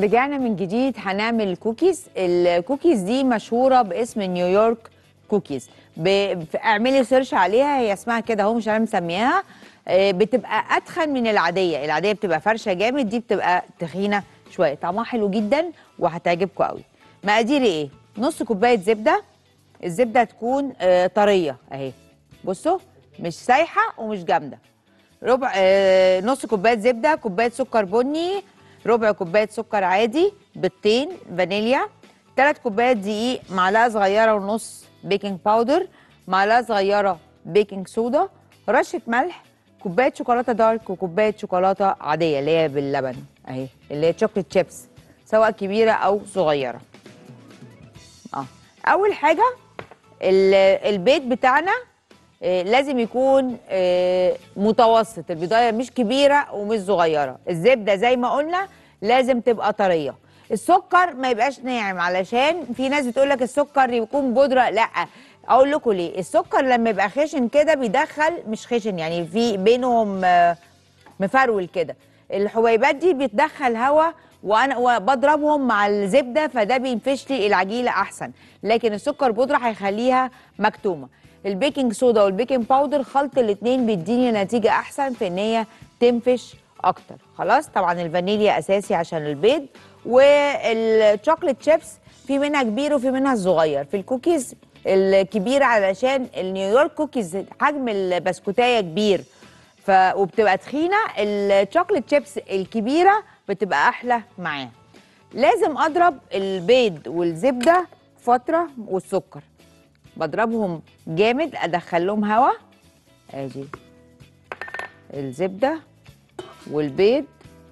رجعنا من جديد هنعمل الكوكيز الكوكيز دي مشهوره باسم نيويورك كوكيز ب- ف- اعملي سيرش عليها هي اسمها كده اهو مش انا مسمياها آه، بتبقى اتخن من العاديه العاديه بتبقى فرشه جامد دي بتبقى تخينه شويه طعمها حلو جدا وهتعجبكم قوي مقاديري ايه نص كوبايه زبده الزبده تكون آه، طريه اهي بصوا مش سايحه ومش جامده ربع آه، نص كوبايه زبده كوبايه سكر بني ربع كوبايه سكر عادي بيضتين فانيليا ثلاث كوبايات دقيق معلقه صغيره ونص بيكنج باودر معلقه صغيره بيكنج صودا رشه ملح كوبايه شوكولاته دارك وكوبايه شوكولاته عاديه اللي هي باللبن اهي اللي هي شوكليت شيبس سواء كبيره او صغيره اه اول حاجه ال- البيض بتاعنا آه، لازم يكون آه، متوسط البضايه مش كبيره ومش صغيره الزبده زي ما قلنا لازم تبقى طريه السكر ما يبقاش ناعم علشان في ناس بتقول لك السكر يكون بودره لا اقول لكم ليه السكر لما يبقى خشن كده بيدخل مش خشن يعني في بينهم آه، مفرول كده الحبيبات دي بتدخل هواء وانا وبضربهم مع الزبده فده بينفش لي العجينه احسن لكن السكر بودره هيخليها مكتومه البيكنج صودا والبيكنج باودر خلط الاثنين بيديني نتيجه احسن في ان هي تنفش اكتر خلاص طبعا الفانيليا اساسي عشان البيض والشوكليت شيبس في منها كبير وفي منها صغير في الكوكيز الكبيره علشان النيويورك كوكيز حجم البسكوتايه كبير ف وبتبقى تخينه الشوكليت شيبس الكبيره بتبقى احلى معاه لازم اضرب البيض والزبده فتره والسكر بضربهم جامد ادخل لهم هوا ادي الزبده والبيض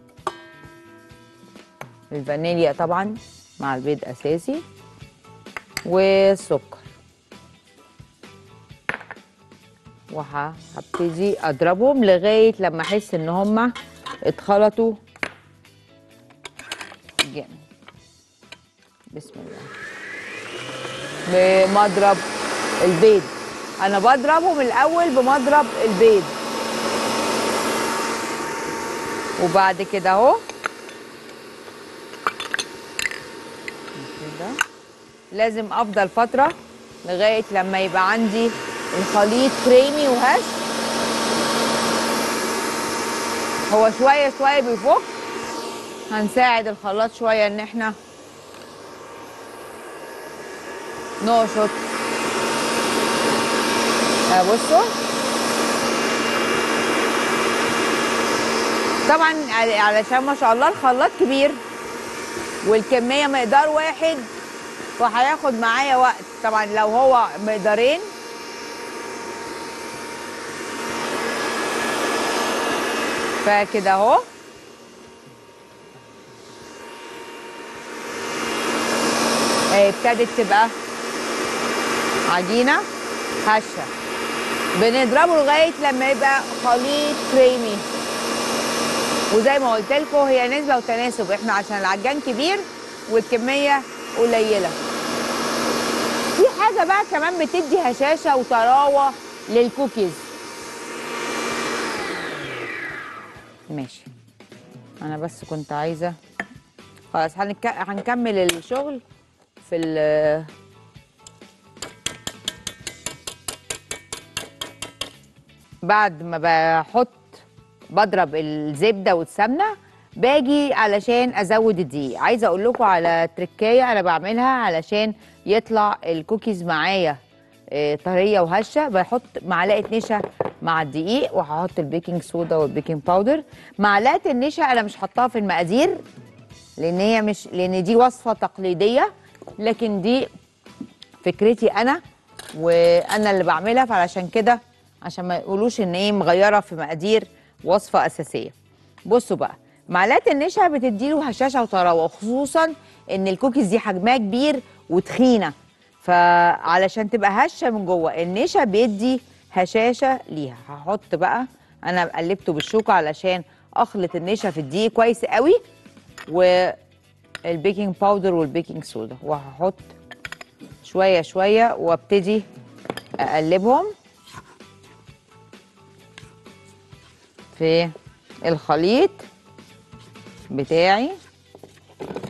الفانيليا طبعا مع البيض اساسي والسكر وهبتدي اضربهم لغايه لما احس ان هما اتخلطوا جامد بسم الله بمضرب البيض انا بضربهم الاول بمضرب البيض وبعد كده اهو كده لازم افضل فتره لغايه لما يبقى عندي الخليط كريمي وهش هو شويه شويه بيفك هنساعد الخلاط شويه ان احنا نقشط آه، بصوا طبعا عل- علشان ما شاء الله الخلاط كبير والكميه مقدار واحد وهياخد معايا وقت طبعا لو هو مقدارين فكده اهو اهي ابتدت تبقى عجينه هشه بنضربه لغايه لما يبقى خليط كريمي وزي ما قلت لكم هي نسبه وتناسب احنا عشان العجان كبير والكميه قليله في حاجه بقى كمان بتدي هشاشه وطراوه للكوكيز ماشي انا بس كنت عايزه خلاص هنك... هنكمل الشغل في ال بعد ما بحط بضرب الزبده والسمنه باجي علشان ازود الدقيق عايزه اقول لكم على تركايه انا بعملها علشان يطلع الكوكيز معايا آه، طريه وهشه بحط معلقه نشا مع الدقيق وهحط البيكنج صودا والبيكنج باودر معلقه النشا انا مش حطاها في المقادير لان هي مش لان دي وصفه تقليديه لكن دي فكرتي انا وانا اللي بعملها فعلشان كده عشان ما يقولوش ان ايه مغيره في مقادير وصفه اساسيه بصوا بقى معلقه النشا بتديله هشاشه وطراوه خصوصا ان الكوكيز دي حجمها كبير وتخينه فعلشان تبقى هشه من جوه النشا بيدي هشاشه ليها هحط بقى انا قلبته بالشوكه علشان اخلط النشا في الدقيق كويس قوي والبيكنج باودر والبيكنج صودا وهحط شويه شويه وابتدي اقلبهم في الخليط بتاعي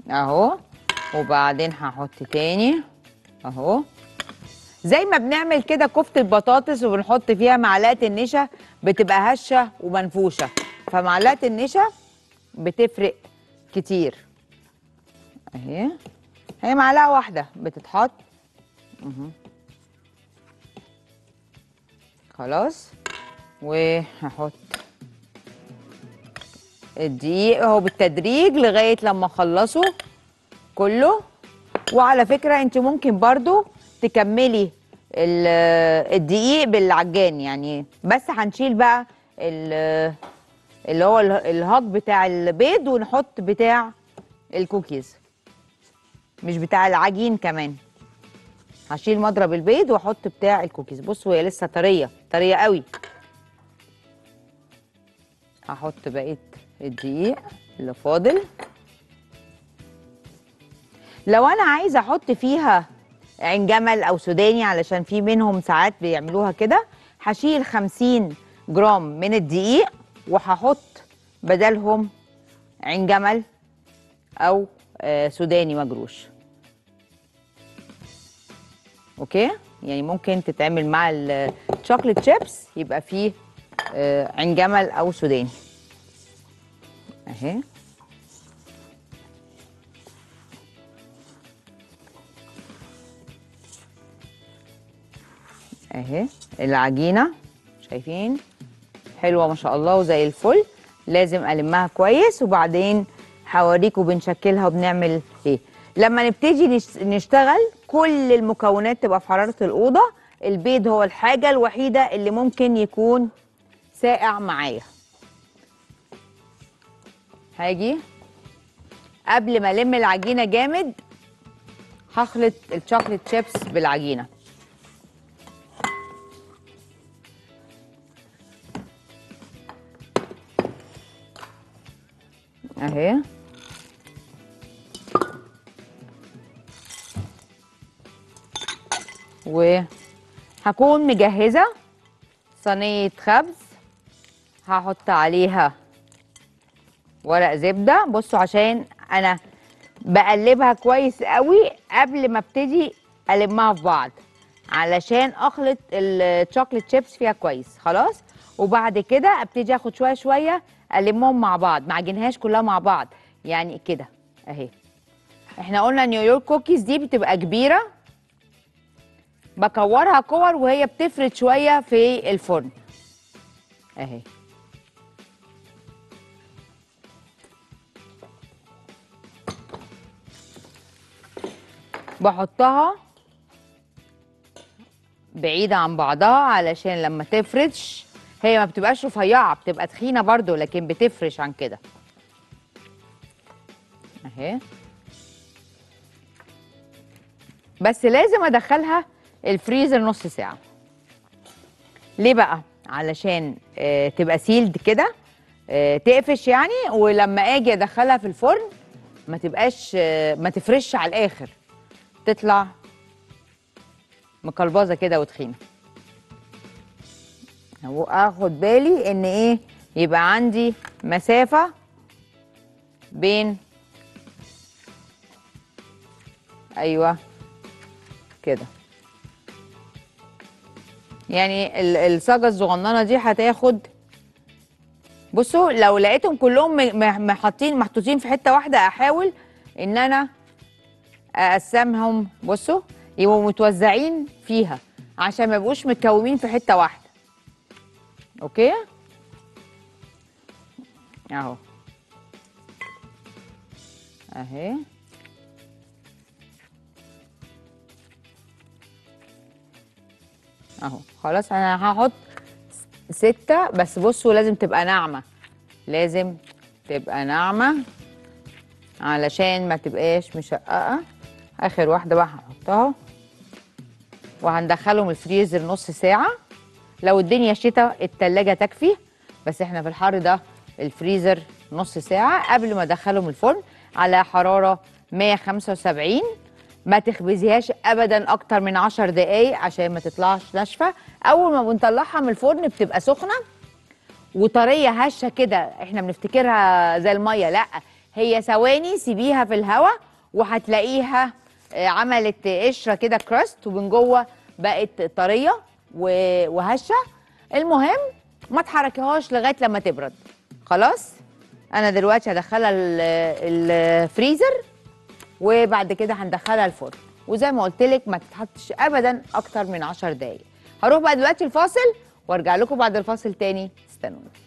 اهو وبعدين هحط تاني اهو زي ما بنعمل كده كفتة بطاطس وبنحط فيها معلقة النشا بتبقى هشة ومنفوشة فمعلقة النشا بتفرق كتير اهي هي معلقة واحدة بتتحط مهم. خلاص وهحط الدقيق اهو بالتدريج لغاية لما اخلصه كله وعلى فكرة انت ممكن برضو تكملي ال- الدقيق بالعجان يعني بس هنشيل بقى ال- اللي هو ال- الهاج بتاع البيض ونحط بتاع الكوكيز مش بتاع العجين كمان هشيل مضرب البيض واحط بتاع الكوكيز بصوا هي لسه طريه طريه قوي هحط بقيه الدقيق اللي فاضل لو انا عايزه احط فيها عين جمل او سوداني علشان في منهم ساعات بيعملوها كده هشيل 50 جرام من الدقيق وهحط بدلهم عين جمل او آه، سوداني مجروش اوكي يعني ممكن تتعمل مع الشوكليت شيبس يبقى فيه آه، عين جمل او سوداني اهي اهي العجينه شايفين حلوه ما شاء الله وزي الفل لازم المها كويس وبعدين هوريكم بنشكلها وبنعمل ايه لما نبتدي نش- نشتغل كل المكونات تبقى في حراره الاوضه البيض هو الحاجه الوحيده اللي ممكن يكون ساقع معايا هاجي قبل ما الم العجينه جامد هخلط الشوكليت شيبس بالعجينه اهي وهكون مجهزة صينية خبز هحط عليها ورق زبدة بصوا عشان انا بقلبها كويس قوي قبل ما ابتدي المها في بعض علشان اخلط الشوكليت شيبس فيها كويس خلاص وبعد كده ابتدي اخد شويه شويه المهم مع بعض ما اعجنهاش كلها مع بعض يعني كده اهي احنا قلنا نيويورك كوكيز دي بتبقى كبيره بكورها كور وهي بتفرد شويه في الفرن اهي بحطها بعيدة عن بعضها علشان لما تفرش هي ما بتبقاش رفيعة بتبقى تخينة برضو لكن بتفرش عن كده اهي بس لازم ادخلها الفريزر نص ساعة ليه بقى علشان آه تبقى سيلد كده آه تقفش يعني ولما اجي ادخلها في الفرن ما تبقاش آه ما تفرش على الاخر تطلع مقلبظه كده وتخينه واخد بالي ان ايه يبقى عندي مسافه بين ايوه كده يعني ال- الصاجه الصغننه دي هتاخد بصوا لو لقيتهم كلهم م- م- محطين محطوطين في حته واحده احاول ان انا اقسمهم بصوا يبقوا متوزعين فيها عشان ما يبقوش متكومين في حته واحده اوكي اهو اهي اهو خلاص انا هحط ستة بس بصوا لازم تبقى ناعمة لازم تبقى ناعمة علشان ما تبقاش مشققة اخر واحدة بقى هحطها وهندخلهم الفريزر نص ساعة لو الدنيا شتاء التلاجة تكفي بس احنا في الحر ده الفريزر نص ساعة قبل ما ادخلهم الفرن على حرارة 175 ما تخبزيهاش ابدا اكتر من 10 دقايق عشان ما تطلعش ناشفة اول ما بنطلعها من الفرن بتبقى سخنة وطريه هشه كده احنا بنفتكرها زي الميه لا هي ثواني سيبيها في الهواء وهتلاقيها آه، عملت قشره كده كراست ومن جوه بقت طريه و- وهشه المهم ما تحركيهاش لغايه لما تبرد خلاص انا دلوقتي هدخلها ال- الفريزر وبعد كده هندخلها الفرن وزي ما قلت لك ما تتحطش ابدا اكتر من 10 دقايق هروح بقى دلوقتي الفاصل وارجع لكم بعد الفاصل تاني استنوني